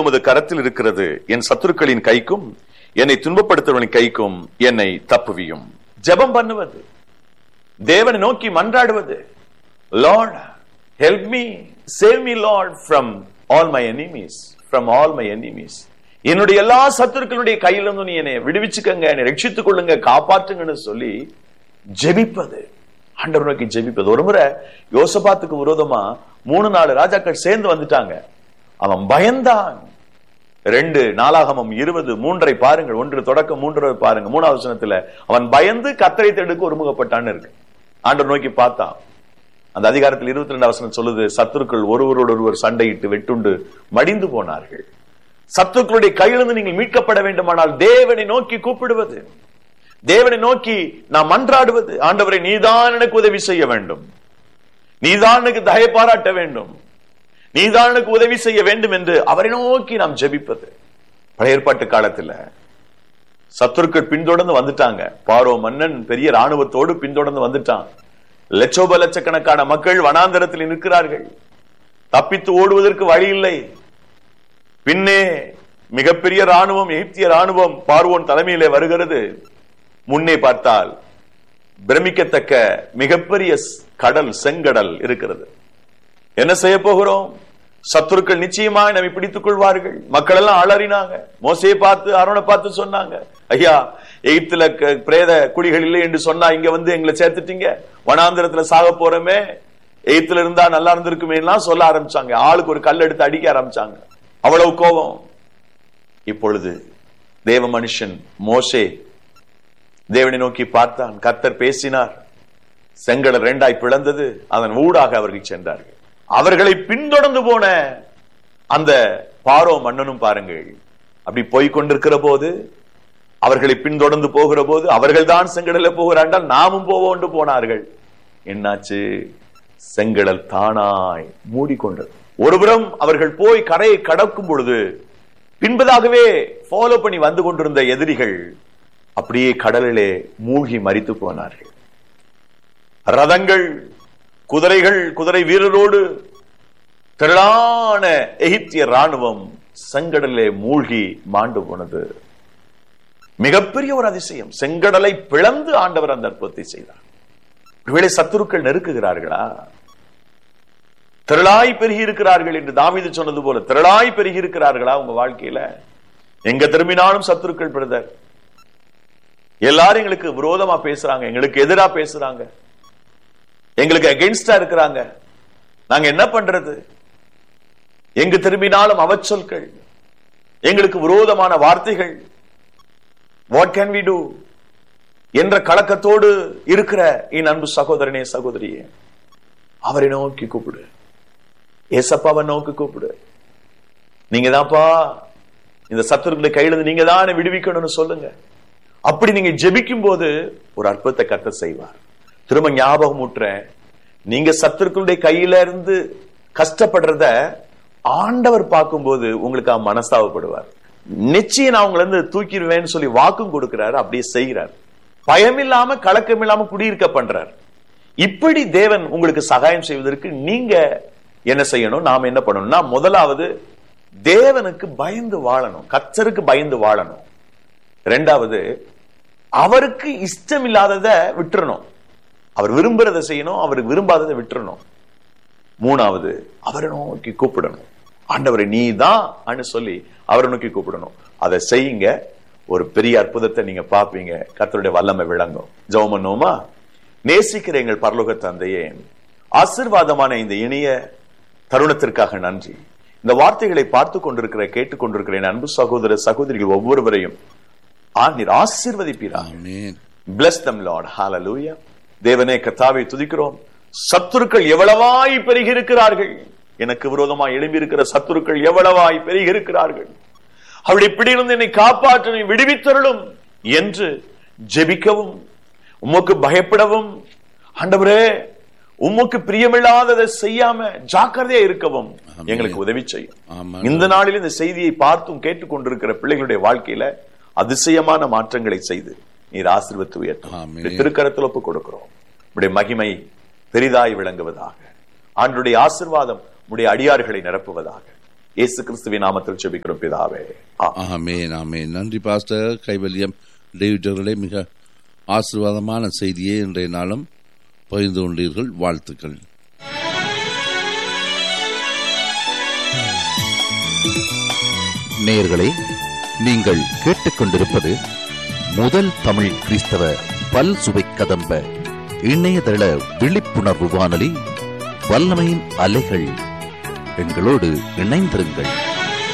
உமது கரத்தில் இருக்கிறது என் சத்துருக்களின் கைக்கும் என்னை துன்பப்படுத்துவனின் கைக்கும் என்னை தப்புவியும் ஜெபம் பண்ணுவது தேவனை நோக்கி மன்றாடுவது lord help me save me lord from all my enemies from all my enemies என்னுடைய எல்லா சத்துருக்களுடைய கையிலிருந்து நீ என்னை விடுவிச்சுக்கங்க என்னை ரட்சித்துக் கொள்ளுங்க காப்பாற்றுங்கன்னு சொல்லி ஜெபிப்பது ஆண்டவர் நோக்கி ஜெபிப்பது ஒரு முறை யோசபாத்துக்கு விரோதமா மூணு நாலு ராஜாக்கள் சேர்ந்து வந்துட்டாங்க அவன் பயந்தான் ரெண்டு நாளாகமம் இருபது மூன்றை பாருங்கள் ஒன்று தொடக்கம் மூன்றாவது பாருங்க மூணாவது வசனத்துல அவன் பயந்து கத்தரை தேடுக்கு ஒருமுகப்பட்டான்னு இருக்கு ஆண்டவர் நோக்கி பார்த்தான் அந்த அதிகாரத்தில் இருபத்தி ரெண்டு வசனம் சொல்லுது சத்துருக்கள் ஒருவரோடு ஒருவர் சண்டையிட்டு வெட்டுண்டு மடிந்து போனார்கள் சத்துருக்களுடைய கையிலிருந்து நீங்கள் மீட்கப்பட வேண்டுமானால் தேவனை நோக்கி கூப்பிடுவது தேவனை நோக்கி நாம் மன்றாடுவது ஆண்டவரை நீதான் எனக்கு உதவி செய்ய வேண்டும் நீதான் எனக்கு தயை பாராட்ட வேண்டும் நீதான் எனக்கு உதவி செய்ய வேண்டும் என்று அவரை நோக்கி நாம் ஜெபிப்பது பழைய ஏற்பாட்டு காலத்துல சத்துருக்கள் பின்தொடர்ந்து வந்துட்டாங்க பாரோ மன்னன் பெரிய ராணுவத்தோடு பின்தொடர்ந்து வந்துட்டான் லட்சோப லட்சக்கணக்கான மக்கள் வனாந்தரத்தில் நிற்கிறார்கள் தப்பித்து ஓடுவதற்கு வழி இல்லை பின்னே மிகப்பெரிய ராணுவம் எகிப்திய ராணுவம் பார்வோன் தலைமையிலே வருகிறது முன்னே பார்த்தால் பிரமிக்கத்தக்க மிகப்பெரிய கடல் செங்கடல் இருக்கிறது என்ன செய்ய போகிறோம் சத்துருக்கள் நிச்சயமாக நம்மை பிடித்துக் கொள்வார்கள் மக்கள் எல்லாம் அலறினாங்க மோசையை பார்த்து அருணை பார்த்து சொன்னாங்க ஐயா எகிப்துல பிரேத குடிகள் இல்லை என்று சொன்னா இங்க வந்து எங்களை சேர்த்துட்டீங்க வனாந்திரத்துல சாக போறோமே எகிப்துல இருந்தா நல்லா இருந்திருக்குமே எல்லாம் சொல்ல ஆரம்பிச்சாங்க ஆளுக்கு ஒரு கல் எடுத்து அடிக்க ஆரம்பிச்சாங்க அவ்வளவு கோபம் இப்பொழுது தேவ மனுஷன் மோசே தேவனை நோக்கி பார்த்தான் கர்த்தர் பேசினார் செங்கடல் ரெண்டாய் பிளந்தது அதன் ஊடாக அவர்கள் சென்றார்கள் அவர்களை பின்தொடர்ந்து போன அந்த பாரோ மன்னனும் பாருங்கள் அப்படி போய் கொண்டிருக்கிற போது அவர்களை பின்தொடர்ந்து போகிற போது அவர்கள் தான் செங்கடல போகிறாண்டால் நாமும் போவோம் போனார்கள் என்னாச்சு செங்கடல் தானாய் மூடிக்கொண்டது ஒருபுறம் அவர்கள் போய் கரையை கடக்கும் பொழுது பின்பதாகவே ஃபாலோ பண்ணி வந்து கொண்டிருந்த எதிரிகள் அப்படியே கடலிலே மூழ்கி மறித்து போனார்கள் ரதங்கள் குதிரைகள் குதிரை வீரரோடு திரளான எகிப்திய ராணுவம் செங்கடலே மூழ்கி மாண்டு போனது மிகப்பெரிய ஒரு அதிசயம் செங்கடலை பிளந்து ஆண்டவர் அந்த அற்புதத்தை செய்தார் ஒருவேளை சத்துருக்கள் நெருக்குகிறார்களா திரளாய் பெருகி இருக்கிறார்கள் என்று தாவிது சொன்னது போல திரளாய் பெருகி இருக்கிறார்களா உங்க வாழ்க்கையில எங்க திரும்பினாலும் சத்துருக்கள் பிரதர் எல்லாரும் எங்களுக்கு விரோதமா பேசுறாங்க எங்களுக்கு எதிரா பேசுறாங்க எங்களுக்கு அகென்ஸ்டா இருக்கிறாங்க நாங்க என்ன பண்றது எங்கு திரும்பினாலும் அவச்சொற்கள் எங்களுக்கு விரோதமான வார்த்தைகள் வாட் கேன் வி டூ என்ற கலக்கத்தோடு இருக்கிற என் அன்பு சகோதரனே சகோதரியே அவரை நோக்கி கூப்பிடு ஏசப்பாவை நோக்கி கூப்பிடு நீங்க தான்ப்பா இந்த சத்துருக்களை கையிலிருந்து நீங்க தான் விடுவிக்கணும்னு சொல்லுங்க அப்படி நீங்க ஜெபிக்கும் போது ஒரு அற்புதத்தை கத்த செய்வார் திரும்ப ஞாபகம் ஊட்டுறேன் நீங்க சத்துருக்களுடைய கையில இருந்து கஷ்டப்படுறத ஆண்டவர் பார்க்கும்போது உங்களுக்கு மனஸ்தாபப்படுவார் நிச்சயம் நான் உங்களை இருந்து தூக்கிடுவேன்னு சொல்லி வாக்கும் கொடுக்கிறாரு அப்படியே செய்கிறார் பயம் இல்லாம கலக்கம் இல்லாம குடியிருக்க பண்றார் இப்படி தேவன் உங்களுக்கு சகாயம் செய்வதற்கு நீங்க என்ன செய்யணும் நாம என்ன பண்ணணும்னா முதலாவது தேவனுக்கு பயந்து வாழணும் கத்தருக்கு பயந்து வாழணும் ரெண்டாவது அவருக்கு இஷ்டம் இல்லாதத விட்டுறணும் அவர் விரும்புறதை செய்யணும் அவருக்கு விரும்பாததை விட்டுறணும் மூணாவது அவரை நோக்கி கூப்பிடணும் ஆண்டவரை நீ தான் சொல்லி அவரை நோக்கி கூப்பிடணும் அதை செய்யுங்க ஒரு பெரிய அற்புதத்தை நீங்க பார்ப்பீங்க கத்தருடைய வல்லமை விளங்கும் ஜெபம் பண்ணுவோமா நேசிக்கிற எங்கள் பரலோக தந்தையே ஆசிர்வாதமான இந்த இனிய தருணத்திற்காக நன்றி இந்த வார்த்தைகளை பார்த்து கொண்டிருக்கிற கேட்டுக் கொண்டிருக்கிற என் அன்பு சகோதர சகோதரிகள் ஒவ்வொருவரையும் ஆண்டீர் ஆசீர்வதிப்பீராக ஆமென் bless them lord hallelujah தேவனே கர்த்தாவை துதிக்கிறோம் சத்துருக்கள் எவ்வளவாய் பெருகி இருக்கிறார்கள் எனக்கு விரோதமாய் எழும்பி இருக்கிற சத்துருக்கள் எவ்வளவாய் பெருகி இருக்கிறார்கள் அவருடைய பிடியிலிருந்து என்னை காப்பாற்ற நீ விடுவித்தருளும் என்று ஜெபிக்கவும் உமக்கு பயப்படவும் ஆண்டவரே உமக்கு பிரியமில்லாததை செய்யாம ஜாக்கிரதையா இருக்கவும் ஆமென். எங்களுக்கு உதவி செய்யும் ஆமென். இந்த நாளில் இந்த செய்தியை பார்த்தும் கேட்டுக்கொண்டிருக்கிற பிள்ளைகளுடைய வாழ்க்கையில அதிசயமான மாற்றங்களை செய்து நீர் ஆசீர்வத்து உயர்த்தும் ஆமென். உம்முடைய திருக்கரத்தில் ஒப்புக் கொடுக்கிறோம் உடைய மகிமை பெரிதாய் விளங்குவதாக ஆண்டுடைய ஆசிர்வாதம் உடைய அடியார்களை நிரப்புவதாக இயேசு கிறிஸ்துவின் நாமத்தில் ஜெபிக்கிறோம் பிதாவே ஆமென். ஆமேன் ஆமேன் நன்றி பாஸ்டர் கைவல்யம் டேவிட் அவர்களே மிக ஆசீர்வாதமான செய்தியை இன்றைய நாளும் பகிர்ந்து கொண்டீர்கள் வாழ்த்துக்கள் நேயர்களே நீங்கள் கேட்டுக்கொண்டிருப்பது முதல் தமிழ் கிறிஸ்தவ பல் சுவை கதம்ப இணையதள விழிப்புணர்வு வானொலி வல்லமையின் அலைகள் எங்களோடு இணைந்திருங்கள்